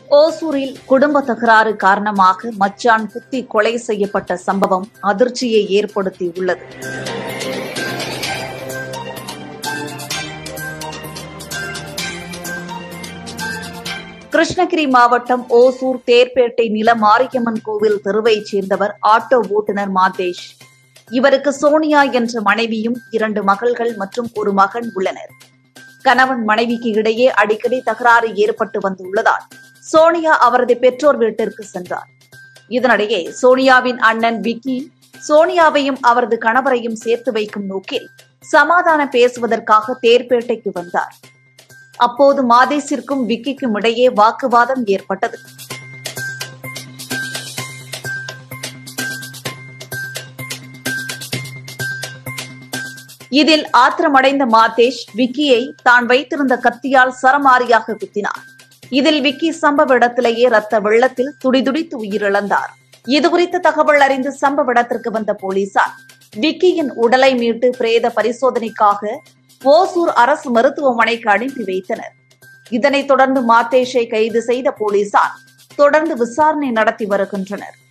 ஓசூரில் குடும்ப தகராறு காரணமாக மச்சான் குத்தி கொலை செய்யப்பட்ட சம்பவம் அதிர்ச்சியை ஏற்படுத்தியுள்ளது கிருஷ்ணகிரி மாவட்டம் ஓசூர் தேர்பேட்டை நில மாரியம்மன் கோவில் தெருவைச் சேர்ந்தவர் ஆட்டோ ஓட்டுநர் மாதேஷ் இவருக்கு சோனியா என்ற மனைவியும் இரண்டு மகள்கள் மற்றும் ஒரு மகன் உள்ளனர் கணவன் மனைவிக்கு இடையே அடிக்கடி தகராறு ஏற்பட்டு வந்துள்ளதால் சோனியா அவரது பெற்றோர் வீட்டிற்கு சென்றார் இதனிடையே சோனியாவின் அண்ணன் விக்கி சோனியாவையும் அவரது கணவரையும் சேர்த்து வைக்கும் நோக்கில் சமாதானம் பேசுவதற்காக தேர்பேட்டைக்கு வந்தார் அப்போது மாதேஷிற்கும் விக்கிக்கும் இடையே வாக்குவாதம் ஏற்பட்டது இதில் ஆத்திரமடைந்த மாதேஷ் விக்கியை தான் வைத்திருந்த கத்தியால் சரமாரியாக குத்தினார் இதில் விக்கி சம்பவ இடத்திலேயே ரத்த வெள்ளத்தில் துடிதுடித்து உயிரிழந்தார் இதுகுறித்த தகவல் அறிந்து சம்பவ இடத்திற்கு வந்த போலீசார் விக்கியின் உடலை மீட்டு பிரேத பரிசோதனைக்காக ஓசூர் அரசு மருத்துவமனைக்கு அனுப்பி வைத்தனர் இதனைத் தொடர்ந்து மாதேஷை கைது செய்த போலீசார் தொடர்ந்து விசாரணை நடத்தி வருகின்றனர்